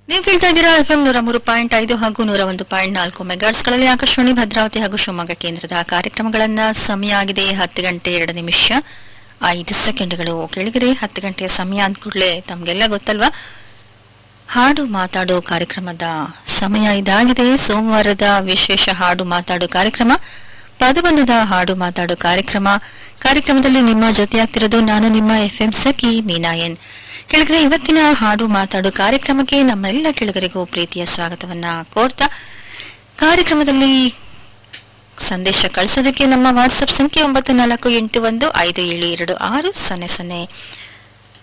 ನೀವು ಕೇಳ್ತಾ ಇದ್ದೀರಾ ಎಫ್ ಎಂ ನೂರ ಮೂರು ಪಾಯಿಂಟ್ ಐದು ಹಾಗೂ ನೂರ ಒಂದು ಪಾಯಿಂಟ್ ನಾಲ್ಕು ಮೆಗಾಟ್ಸ್ಗಳಲ್ಲಿ ಆಕಾಶವಾಣಿ ಭದ್ರಾವತಿ ಹಾಗೂ ಶಿವಮೊಗ್ಗ ಕೇಂದ್ರದ ಕಾರ್ಯಕ್ರಮಗಳನ್ನ ಸಮಯ ಆಗಿದೆ ಹತ್ತು ಗಂಟೆ ಎರಡು ನಿಮಿಷ ಐದು ಸೆಕೆಂಡ್ಗಳು ಕೇಳಿದರೆ ಹತ್ತು ಗಂಟೆಯ ಸಮಯ ಅಂದ ಕೂಡಲೇ ತಮಗೆಲ್ಲ ಗೊತ್ತಲ್ವಾ ಹಾಡು ಮಾತಾಡೋ ಕಾರ್ಯಕ್ರಮದ ಸಮಯ ಇದಾಗಿದೆ ಸೋಮವಾರದ ವಿಶೇಷ ಹಾಡು ಮಾತಾಡೋ ಕಾರ್ಯಕ್ರಮ ಪದಬಂಧದ ಹಾಡು ಮಾತಾಡೋ ಕಾರ್ಯಕ್ರಮ ಕಾರ್ಯಕ್ರಮದಲ್ಲಿ ನಿಮ್ಮ ಜೊತೆಯಾಗ್ತಿರೋದು ನಾನು ನಿಮ್ಮ ಎಫ್ ಎಂ ಸಖಿ ಮೀನಾಯನ್ ಕೆಳಗರೆ ಇವತ್ತಿನ ಹಾಡು ಮಾತಾಡೋ ಕಾರ್ಯಕ್ರಮಕ್ಕೆ ನಮ್ಮೆಲ್ಲ ಕೆಳಗರಿಗೂ ಪ್ರೀತಿಯ ಸ್ವಾಗತವನ್ನ ಕೋರ್ತಾ ಕಾರ್ಯಕ್ರಮದಲ್ಲಿ ಸಂದೇಶ ಕಳಿಸೋದಕ್ಕೆ ನಮ್ಮ ವಾಟ್ಸಪ್ ಸಂಖ್ಯೆ ಒಂಬತ್ತು ನಾಲ್ಕು ಎಂಟು ಒಂದು ಐದು ಏಳು ಎರಡು ಆರು ಸೊನ್ನೆ ಸೊನ್ನೆ